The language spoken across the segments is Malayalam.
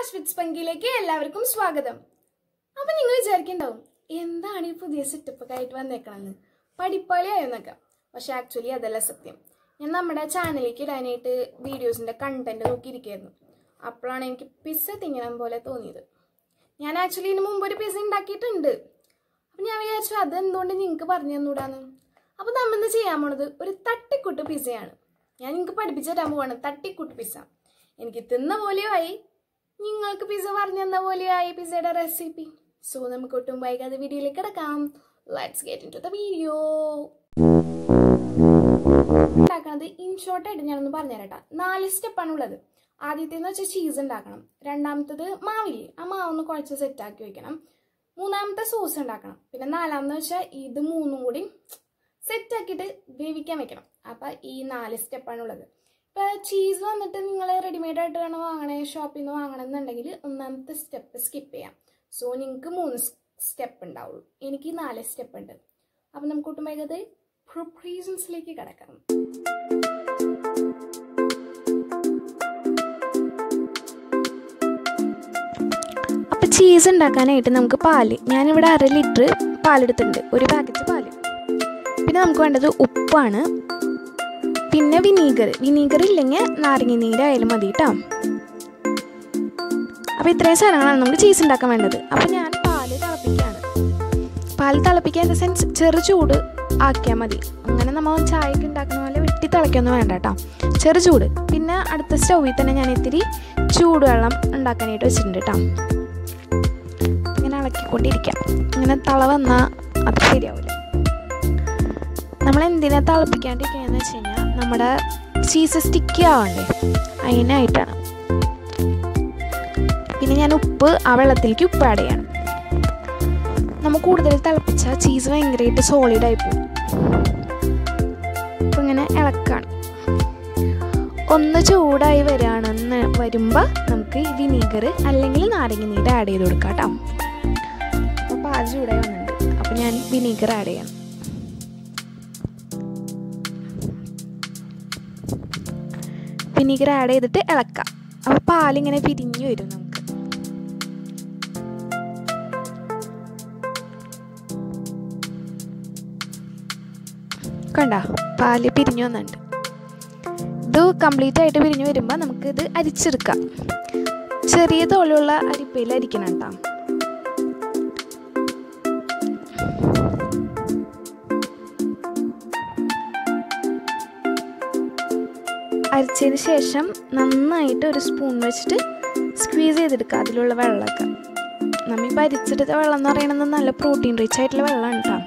വിത്ത് സ്പങ്കിലേക്ക് എല്ലാവർക്കും സ്വാഗതം അപ്പൊ നിങ്ങൾ വിചാരിക്കണ്ടാവും എന്താണ് ഈ പുതിയ സെറ്റപ്പ് ഒക്കെ ആയിട്ട് വന്നേക്കണെന്ന് പഠിപ്പാളിയായെന്നൊക്കെ പക്ഷെ ആക്ച്വലി അതല്ല സത്യം ഞാൻ നമ്മുടെ ചാനലിലേക്ക് ഇടാനായിട്ട് വീഡിയോസിന്റെ കണ്ടന്റ് നോക്കിയിരിക്കുകയായിരുന്നു അപ്പോഴാണ് എനിക്ക് പിസ്സ തിങ്ങണം പോലെ തോന്നിയത് ഞാൻ ആക്ച്വലി ഇതിന് മുമ്പ് ഒരു പിസ്സ ഉണ്ടാക്കിയിട്ടുണ്ട് അപ്പം ഞാൻ വിചാരിച്ചു അതെന്തുകൊണ്ട് നിങ്ങൾക്ക് പറഞ്ഞു തന്നൂടാന്ന് അപ്പോൾ നമ്മൾ ഇന്ന് ചെയ്യാൻ പോണത് ഒരു തട്ടിക്കുട്ട് പിസ്സയാണ് ഞാൻ നിങ്ങൾക്ക് പഠിപ്പിച്ചു തരാൻ പോവാണ് തട്ടിക്കുട്ട് പിസ്സ എനിക്ക് തിന്ന പോലെയോ ആയി നിങ്ങൾക്ക് പിസ്സ പറഞ്ഞു തന്ന പോലെയോ ആയി പിസ്സയുടെ റെസിപ്പി സോ നമുക്ക് ഒട്ടും വൈകാതെ വീഡിയോയിലേക്ക് കിടക്കാം let's get into the video ഉണ്ടാക്കണത് ഇൻ ഷോർട്ട് ആയിട്ട് ഞാനൊന്ന് പറഞ്ഞുതരട്ടെ നാല് സ്റ്റെപ്പാണ് ഉള്ളത് ആദ്യത്തേന്ന് വെച്ചാൽ ചീസ് ഉണ്ടാക്കണം രണ്ടാമത്തത് മാവില്ലേ ആ മാവൊന്ന് കുഴച്ച് സെറ്റാക്കി വെക്കണം മൂന്നാമത്തെ സോസ് ഉണ്ടാക്കണം പിന്നെ നാലാമെന്ന് വെച്ചാൽ ഇത് മൂന്നും കൂടി സെറ്റാക്കിയിട്ട് വേവിക്കാൻ വെക്കണം അപ്പം ഈ നാല് സ്റ്റെപ്പാണ് ഉള്ളത് ഇപ്പം ചീസ് വന്നിട്ട് നിങ്ങൾ റെഡിമെയ്ഡ് ആയിട്ട് വേണം വാങ്ങണേ ഷോപ്പിൽ നിന്ന് വാങ്ങണം എന്നുണ്ടെങ്കിൽ ഒന്നാമത്തെ സ്റ്റെപ്പ് സ്കിപ്പ് ചെയ്യാം സോ നിങ്ങൾക്ക് മൂന്ന് സ്റ്റെപ്പ് ഉണ്ടാവുള്ളൂ എനിക്ക് നാല് സ്റ്റെപ്പ് ഉണ്ട് അപ്പം നമുക്ക് ഒട്ടും വൈകാതെ പ്രിപ്പറേഷൻസിലേക്ക് കിടക്കാം അപ്പോൾ ചീസ് ഉണ്ടാക്കാനായിട്ട് നമുക്ക് പാല് ഞാനിവിടെ അര ലിറ്റർ പാലെടുത്തിട്ടുണ്ട് ഒരു പാക്കറ്റ് പാല് പിന്നെ നമുക്ക് വേണ്ടത് ഉപ്പാണ് പിന്നെ വിനീഗർ വിനീഗർ ഇല്ലെങ്കിൽ നാരങ്ങ നീരായാലും മതി കേട്ടോ അപ്പോൾ ഇത്രയും സാധനങ്ങളാണ് നമുക്ക് ചീസ് ഉണ്ടാക്കാൻ വേണ്ടത് അപ്പോൾ ഞാൻ പാല് തിളപ്പിക്കുകയാണ് പാല് തിളപ്പിക്കുക ഇൻ ദ സെൻസ് ചെറു ചൂട് ആക്കിയാൽ മതി അങ്ങനെ നമ്മൾ ചായക്ക് ഉണ്ടാക്കുന്ന പോലെ വെട്ടി തിളയ്ക്കൊന്നും വേണ്ട കേട്ടോ ചെറു ചൂട് പിന്നെ അടുത്ത സ്റ്റൗവിൽ തന്നെ ഞാൻ ഇത്തിരി ചൂടുവെള്ളം ഉണ്ടാക്കാനായിട്ട് വെച്ചിട്ടുണ്ട് കേട്ടോ ഇങ്ങനെ ഇളക്കിക്കൊണ്ടിരിക്കാം ഇങ്ങനെ തള വന്നാൽ അത് ശരിയാവില്ല നമ്മൾ എന്തിനാ തിളപ്പിക്കാണ്ടിരിക്കുകയെന്ന് വെച്ച് കഴിഞ്ഞാൽ നമ്മുടെ ചീസ് സ്റ്റിക്കി ആവണ്ടേ അതിനായിട്ടാണ് പിന്നെ ഞാൻ ഉപ്പ് ആ വെള്ളത്തിലേക്ക് ഉപ്പ് ആഡ് ചെയ്യണം നമ്മൾ കൂടുതൽ തിളപ്പിച്ചാൽ ചീസ് ഭയങ്കരമായിട്ട് സോളിഡായി പോകും അപ്പം ഇങ്ങനെ ഇളക്കാണ് ഒന്ന് ചൂടായി വരികയാണെന്ന് വരുമ്പോൾ നമുക്ക് ഈ വിനീഗർ അല്ലെങ്കിൽ നാരങ്ങ നീര് ആഡ് ചെയ്ത് കൊടുക്കാം കേട്ടോ അപ്പോൾ പാൽ ചൂടായി വന്നിട്ടുണ്ട് അപ്പോൾ ഞാൻ വിനീഗർ ആഡ് ചെയ്യണം വിനീഗർ ആഡ് ചെയ്തിട്ട് ഇളക്കാം അപ്പോൾ പാലിങ്ങനെ പിരിഞ്ഞു വരും നമുക്ക് കണ്ട പാല് പിരിഞ്ഞു വന്നിട്ടുണ്ട് ഇത് കംപ്ലീറ്റ് ആയിട്ട് പിരിഞ്ഞു വരുമ്പോൾ നമുക്ക് ഇത് അരിച്ചെടുക്കാം ചെറിയ തോലുള്ള അരിപ്പയിൽ അരിക്കണം കേട്ടോ അരിച്ചതിന് ശേഷം നന്നായിട്ട് ഒരു സ്പൂൺ വെച്ചിട്ട് സ്ക്വീസ് ചെയ്തെടുക്കുക അതിലുള്ള വെള്ളമൊക്കെ നമ്മളിപ്പോൾ അരിച്ചെടുത്ത വെള്ളം എന്ന് പറയുന്നത് നല്ല പ്രോട്ടീൻ റിച്ച് ആയിട്ടുള്ള വെള്ളമാണ് കേട്ടോ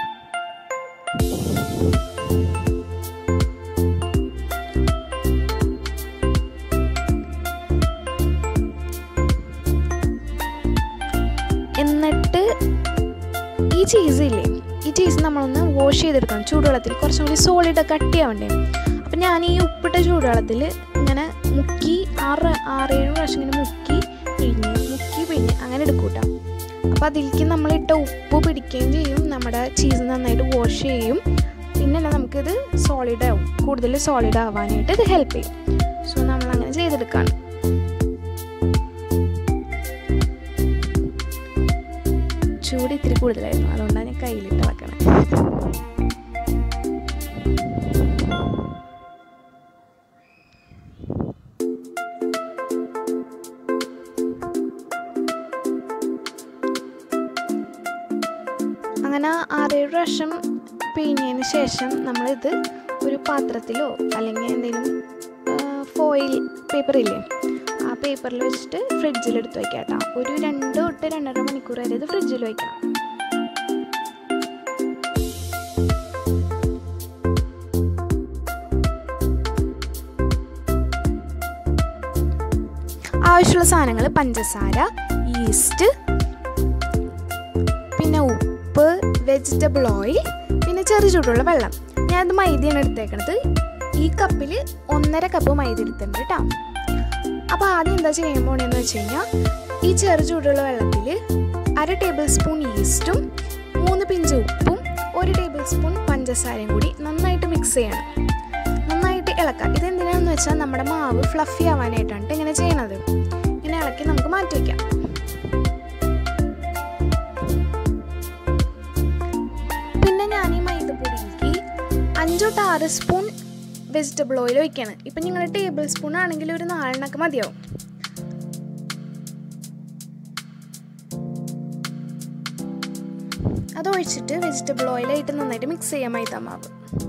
എന്നിട്ട് ഈ ചീസ് ഇല്ലേ ഈ ചീസ് നമ്മളൊന്ന് വാഷ് ചെയ്തെടുക്കണം ചൂടുവെള്ളത്തിൽ കുറച്ചും കൂടി സോളിഡ് കട്ടിയാവണ്ടേ അപ്പം ഞാൻ ഈ ഉപ്പിട്ട ചൂടുവെള്ളത്തിൽ ഇങ്ങനെ മുക്കി ആറ് ആറേഴ് പ്രാവശ്യം ഇങ്ങനെ മുക്കി പിഴിഞ്ഞ് മുക്കി പിഴിഞ്ഞ് അങ്ങനെ എടുക്കൂട്ടോ അപ്പോൾ അതിലേക്ക് നമ്മളിട്ട ഉപ്പ് പിടിക്കുകയും ചെയ്യും നമ്മുടെ ചീസ് നന്നായിട്ട് വാഷ് ചെയ്യും പിന്നെ നമുക്കിത് സോളിഡ് ആവും കൂടുതൽ സോളിഡ് ആവാനായിട്ട് ഇത് ഹെൽപ്പ് ചെയ്യും സോ നമ്മളങ്ങനെ ചെയ്തെടുക്കുകയാണ് ചൂട് ഇത്തിരി കൂടുതലായിരുന്നു അതുകൊണ്ടാണ് ഞാൻ കയ്യിലിട്ട് ഇളക്കണേ അങ്ങനെ ആറേഴ് പ്രാവശ്യം പിഴിഞ്ഞതിന് ശേഷം നമ്മളിത് ഒരു പാത്രത്തിലോ അല്ലെങ്കിൽ എന്തെങ്കിലും ഫോയിൽ പേപ്പർ ഇല്ലേ ആ പേപ്പറിൽ വെച്ചിട്ട് ഫ്രിഡ്ജിൽ എടുത്ത് വയ്ക്കാം കേട്ടോ ഒരു രണ്ട് തൊട്ട് രണ്ടര മണിക്കൂർ വരെ ഇത് ഫ്രിഡ്ജിൽ വയ്ക്കണം ആവശ്യമുള്ള സാധനങ്ങൾ പഞ്ചസാര ഈസ്റ്റ് പിന്നെ ഉപ്പ് വെജിറ്റബിൾ ഓയിൽ പിന്നെ ചെറു ചൂടുള്ള വെള്ളം ഞാനത് മൈദയാണ് എടുത്തേക്കണത് ഈ കപ്പിൽ ഒന്നര കപ്പ് മൈദ എടുത്തിട്ടുണ്ട് കേട്ടോ അപ്പോൾ ആദ്യം എന്താ ചെയ്യാൻ പോണെന്ന് വെച്ച് കഴിഞ്ഞാൽ ഈ ചെറു ചൂടുള്ള വെള്ളത്തിൽ അര ടേബിൾ സ്പൂൺ ഈസ്റ്റും മൂന്ന് പിഞ്ച് ഉപ്പും ഒരു ടേബിൾ സ്പൂൺ പഞ്ചസാരയും കൂടി നന്നായിട്ട് മിക്സ് ചെയ്യണം നന്നായിട്ട് ഇളക്കാം ഇതെന്തിനാണെന്ന് വെച്ചാൽ നമ്മുടെ മാവ് ഫ്ലഫി ആവാനായിട്ടാണ് ഇങ്ങനെ ചെയ്യണത് ഇങ്ങനെ ഇളക്കി നമുക്ക് മാറ്റി വയ്ക്കാം പിന്നെ ഞാൻ ഈ മൈദപ്പൊടിയിലേക്ക് അഞ്ച് തൊട്ട് ആറ് സ്പൂൺ വെജിറ്റബിൾ ഓയിൽ ഒഴിക്കുകയാണ് ഇപ്പം നിങ്ങളുടെ ടേബിൾ സ്പൂൺ ആണെങ്കിൽ ഒരു നാലെണ്ണൊക്കെ മതിയാവും അത് ഒഴിച്ചിട്ട് വെജിറ്റബിൾ ഓയിലായിട്ട് നന്നായിട്ട് മിക്സ് ചെയ്യാം മൈദ മാവ്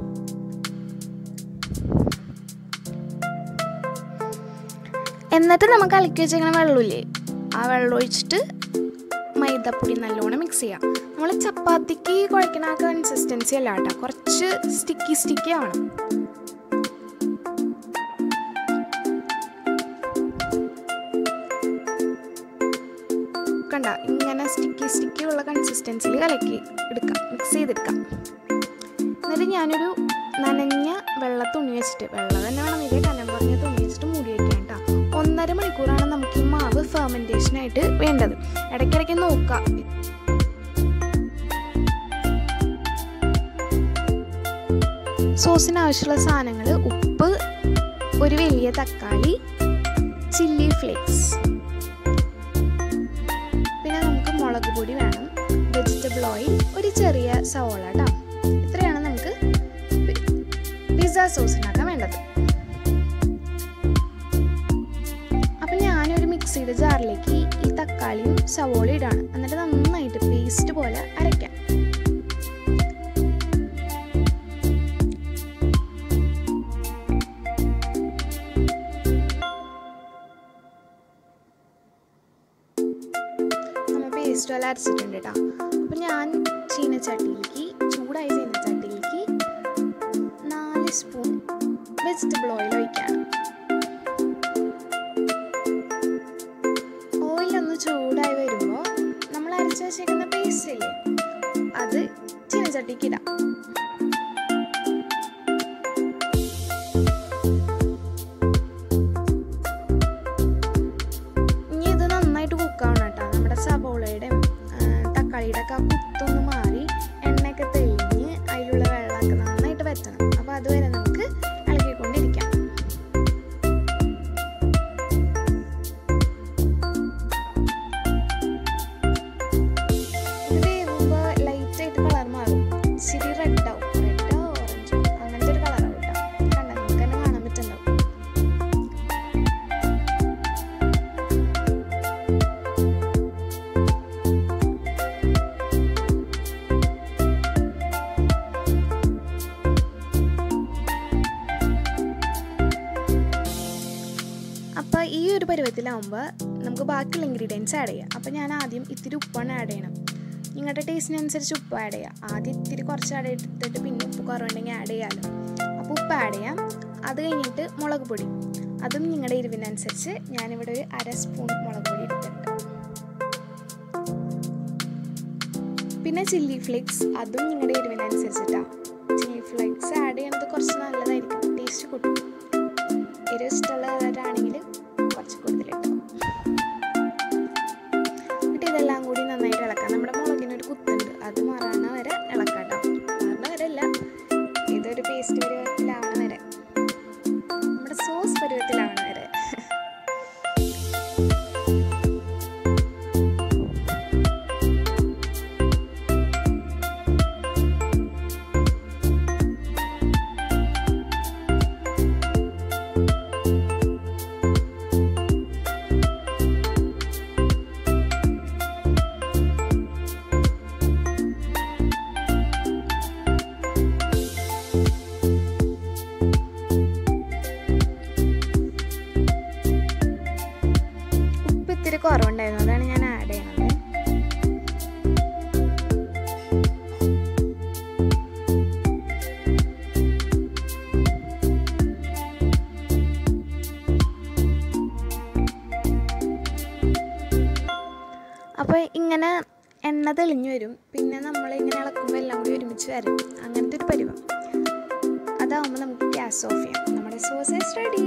എന്നിട്ട് നമുക്ക് അലക്കി വെച്ചേക്കുന്ന വെള്ളമില്ലേ ആ വെള്ളം ഒഴിച്ചിട്ട് മൈദപ്പൊടി നല്ലോണം മിക്സ് ചെയ്യാം നമ്മൾ ചപ്പാത്തിക്ക് കുഴക്കണ ആ കൺസിസ്റ്റൻസി അല്ല കേട്ടോ കുറച്ച് സ്റ്റിക്കി സ്റ്റിക്കി ആവണം കണ്ട ഇങ്ങനെ സ്റ്റിക്കി സ്റ്റിക്കി ഉള്ള കൺസിസ്റ്റൻസിയിൽ കലക്കി എടുക്കാം മിക്സ് ചെയ്തെടുക്കാം എന്നിട്ട് ഞാനൊരു നനഞ്ഞ വെള്ള തുണി വെച്ചിട്ട് വെള്ളം തന്നെ വേണം ഇതേ കനം പറഞ്ഞ തുണി വെച്ചിട്ട് മൂടി വയ്ക്കാം കേട്ടോ ഒന്നര മണിക്കൂറാണ് നമുക്ക് ഈ മാവ് ഫെർമെൻറ്റേഷനായിട്ട് വേണ്ടത് ഇടയ്ക്കിടയ്ക്ക് നോക്കാം സോസിന് ആവശ്യമുള്ള സാധനങ്ങൾ ഉപ്പ് ഒരു വലിയ തക്കാളി ചില്ലി ഫ്ലേക്സ് പിന്നെ നമുക്ക് മുളക് പൊടി വേണം വെജിറ്റബിൾ ഓയിൽ ഒരു ചെറിയ സവോള കേട്ടോ ഇത്രയാണ് നമുക്ക് പിസ്സ സോസിനാക്കാൻ വേണ്ടത് അപ്പം ഞാനൊരു മിക്സിയുടെ ജാറിലേക്ക് ഈ തക്കാളിയും സവോളയും ഇടാണ് എന്നിട്ട് നന്നായിട്ട് പേസ്റ്റ് പോലെ അരയ്ക്കാം നമ്മൾ പേസ്റ്റ് പോലെ അരച്ചിട്ടുണ്ട് കേട്ടോ അപ്പം ഞാൻ ചീനച്ചട്ടിയിലേക്ക് ചൂടായ ചീനച്ചട്ടിയിലേക്ക് നാല് സ്പൂൺ വെജിറ്റബിൾ ഓയിൽ ഒഴിക്കുകയാണ് ഓയിൽ ഒന്ന് ചൂടായി വരുമ്പോൾ നമ്മൾ അരച്ച് വെച്ചേക്കുന്ന പേസ്റ്റ് ഇല്ലേ അത് ചീനച്ചട്ടിക്ക് ഇടാം ഇനി ഇത് നന്നായിട്ട് കുക്കാവണം കേട്ടോ നമ്മുടെ സവോളയുടെയും തക്കാളിയുടെ ഒക്കെ ആ കുത്തൊന്ന് മാറി എണ്ണയൊക്കെ തെളിഞ്ഞ് അതിലുള്ള വെള്ളമൊക്കെ നന്നായിട്ട് വറ്റണം അപ്പോൾ അതുവരെ നമുക്ക് ഇളക്കിക്കൊണ്ടിരിക്കാം ഇത് വേകുമ്പോൾ ലൈറ്റായിട്ട് കളർ മാറും ഇച്ചിരി റെഡ് ആവും റെഡോ ഓറഞ്ചോ അങ്ങനത്തെ ഒരു കളറാവും കേട്ടോ കണ്ട നമുക്ക് തന്നെ കാണാൻ പറ്റുന്നുണ്ടാവും അപ്പോൾ ഈ ഒരു പരുവത്തിലാവുമ്പോൾ നമുക്ക് ബാക്കിയുള്ള ഇൻഗ്രീഡിയൻസ് ആഡ് ചെയ്യാം അപ്പോൾ ഞാൻ ആദ്യം ഇത്തിരി ഉപ്പാണ് ആഡ് ചെയ്യണം നിങ്ങളുടെ ടേസ്റ്റിനനുസരിച്ച് ഉപ്പ് ആഡ് ചെയ്യാം ആദ്യം ഇത്തിരി കുറച്ച് ആഡ് എടുത്തിട്ട് പിന്നെ ഉപ്പ് കുറവുണ്ടെങ്കിൽ ആഡ് ചെയ്യാമല്ലോ അപ്പോൾ ഉപ്പ് ആഡ് ചെയ്യാം അത് കഴിഞ്ഞിട്ട് മുളക് പൊടി അതും നിങ്ങളുടെ എരിവിനനുസരിച്ച് ഞാനിവിടെ ഒരു അര സ്പൂൺ മുളക് പൊടി എടുത്തിട്ടുണ്ട് പിന്നെ ചില്ലി ഫ്ലേക്സ് അതും നിങ്ങളുടെ എരിവിനനുസരിച്ചിട്ടാണ് ചില്ലി ഫ്ലേക്സ് ആഡ് ചെയ്യണത് കുറച്ച് നല്ലതായിരിക്കും ടേസ്റ്റ് കൂട്ടും എരിവ് ഇഷ്ടമുള്ളവരാണെങ്കിൽ കുറച്ച് കൂടുതലിട്ടോ എന്നിട്ട് ഇതെല്ലാം കൂടി നന്നായിട്ട് ഇളക്കാം നമ്മുടെ മുളകിനൊരു കുത്തുണ്ട് അത് മാറാണ വരെ ഇളക്കാം കേട്ടോ മാറണ വരെ അല്ല ഇതൊരു പേസ്റ്റ് പരുവത്തിലാവണ വരെ നമ്മുടെ സോസ് പരുവത്തിലാവണ വരെ ഉപ്പ് ഇത്തിരി കുറവുണ്ടായിരുന്നു അതാണ് ഞാൻ ആഡ് ചെയ്യണത് അപ്പോൾ ഇങ്ങനെ എണ്ണ തെളിഞ്ഞു വരും പിന്നെ നമ്മൾ ഇങ്ങനെ ഇളക്കുമ്പോൾ എല്ലാം കൂടി ഒരുമിച്ച് വരും അങ്ങനത്തെ ഒരു പരുവം അതാവുമ്പോൾ നമുക്ക് ഗ്യാസ് ഓഫ് ചെയ്യാം നമ്മുടെ സോസേജ് റെഡി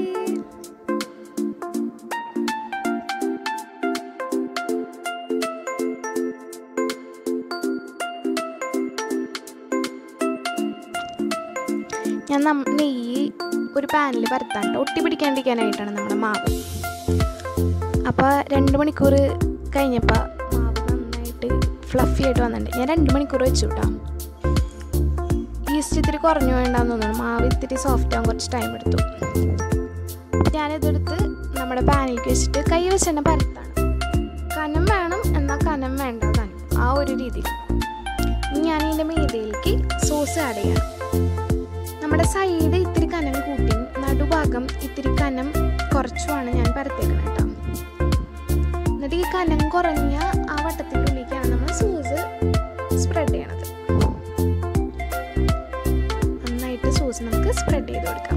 ഞാൻ നം- നെയ്യ് ഒരു പാനിൽ പരത്താണ്ട് ഒട്ടി പിടിക്കാണ്ടിരിക്കാനായിട്ടാണ് നമ്മുടെ മാവ് അപ്പോൾ രണ്ട് മണിക്കൂർ കഴിഞ്ഞപ്പോൾ മാവ് നന്നായിട്ട് ഫ്ലഫി ആയിട്ട് വന്നിട്ടുണ്ട് ഞാൻ രണ്ട് മണിക്കൂർ വെച്ചു കേട്ടോ ഈസ്റ്റ് ഇത്തിരി കുറഞ്ഞു വേണ്ടാന്ന് തോന്നുന്നു മാവ് ഇത്തിരി സോഫ്റ്റ് ആകാൻ കുറച്ച് ടൈം എടുത്തു ഞാനിതെടുത്ത് നമ്മുടെ പാനിലേക്ക് വെച്ചിട്ട് കൈ വെച്ച് തന്നെ പരത്താണ് കനം വേണം എന്നാൽ കനം വേണ്ട താനും ആ ഒരു രീതിയിൽ ഇനി ഞാൻ ഇതിൻ്റെ മീതയിലേക്ക് സോസ് ആഡ് ചെയ്യണം നമ്മുടെ സൈഡ് ഇത്തിരി കനം കൂട്ടി നടുഭാഗം ഇത്തിരി കനം കുറച്ചുമാണ് ഞാൻ പരത്തേക്കണം കേട്ടോ എന്നിട്ട് ഈ കനം കുറഞ്ഞ ആ വട്ടത്തിൻ്റെ ഉള്ളിലേക്കാണ് നമ്മൾ സോസ് സ്പ്രെഡ് ചെയ്യണത് നന്നായിട്ട് സോസ് നമുക്ക് സ്പ്രെഡ് ചെയ്ത് കൊടുക്കാം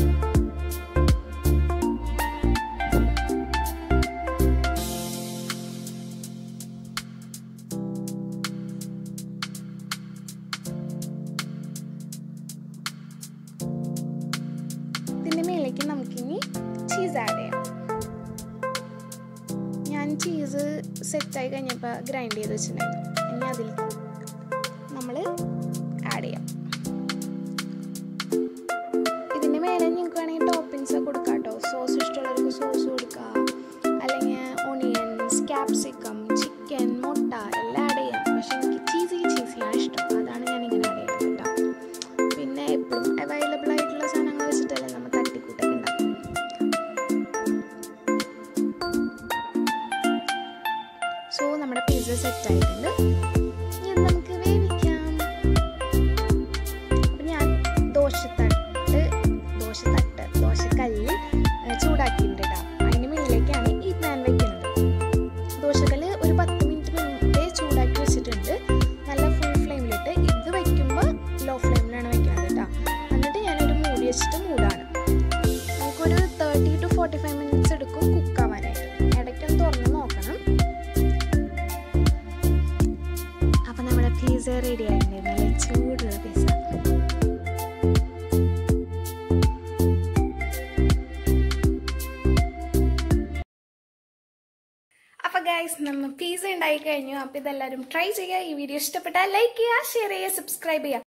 ഇതിൻ്റെ മേലേക്ക് നമുക്കിനി ചീസ് ആഡ് ചെയ്യാം ഞാൻ ചീസ് സെറ്റായി കഴിഞ്ഞപ്പോൾ ഗ്രൈൻഡ് ചെയ്ത് വെച്ചിട്ടുണ്ടായിരുന്നു ഇനി അതിൽ നമ്മൾ ആഡ് ചെയ്യാം ഇതിൻ്റെ മേലെ നിങ്ങൾക്ക് വേണമെങ്കിൽ ടോപ്പിങ്സ് കൊടുക്കാം കേട്ടോ സോസ് ഇഷ്ടമുള്ളവർക്ക് സോസ് കൊടുക്കാം അല്ലെങ്കിൽ ഓണിയൻസ് ക്യാപ്സിക്കം ചിക്കൻ മുട്ട എല്ലാം ആഡ് ചെയ്യാം പക്ഷെ എനിക്ക് ചീസി ചീസിയാണ് ഇഷ്ടം അതാണ് ഞാൻ ഇങ്ങനെ ആഡ് ചെയ്യുന്നത് കേട്ടോ പിന്നെ എപ്പോഴും അവൈലബിൾ ആയിട്ടുള്ള സാധനങ്ങൾ വെച്ചിട്ടല്ലേ നമ്മൾ തട്ടിക്കൂട്ടൊക്കെ ഉണ്ടാക്കും സോ നമ്മുടെ പിസ്സ സെറ്റ് ആയിട്ടുണ്ട് ഇനി അത് നമുക്ക് വേവിക്കാം അപ്പം ഞാൻ ദോശത്തട്ട് ദോശത്തട്ട് ദോശക്കല്ല് ഏഹ്, ചൂടാക്കിയിട്ടുണ്ട് കേട്ടോ അതിന് മുന്നിലേക്കാണ് ഈ പാൻ വെക്കുന്നത് ദോശക്കല്ല് ഒരു പത്ത് മിനിറ്റ് മുമ്പേ ചൂടാക്കി വെച്ചിട്ടുണ്ട് നല്ല ഫുൾ ഫ്ലെയിമിലിട്ട് ഇത് വയ്ക്കുമ്പോൾ ലോ ഫ്ലെയിമിലാണ് വെക്കുന്നത് കേട്ടോ എന്നിട്ട് ഞാനൊരു മൂടി വെച്ചിട്ട് മൂടാണ് നമുക്കൊരു thirty to forty five minutes എടുക്കും കുക്ക് ആവാനായിട്ട് ഇടയ്ക്കൊന്ന് തുറന്ന് നോക്കണം അപ്പം നമ്മുടെ പിസ്സ റെഡി ആയിട്ടുണ്ട് നല്ല ചൂടുള്ള പിസ്സ അപ്പൊ ഗൈസ് നമ്മൾ പിസ്സ ഉണ്ടായി കഴിഞ്ഞു അപ്പൊ ഇതെല്ലാവരും ട്രൈ ചെയ്യുക ഈ വീഡിയോ ഇഷ്ടപ്പെട്ടാൽ ലൈക്ക് ചെയ്യുക ഷെയർ ചെയ്യുക സബ്സ്ക്രൈബ് ചെയ്യുക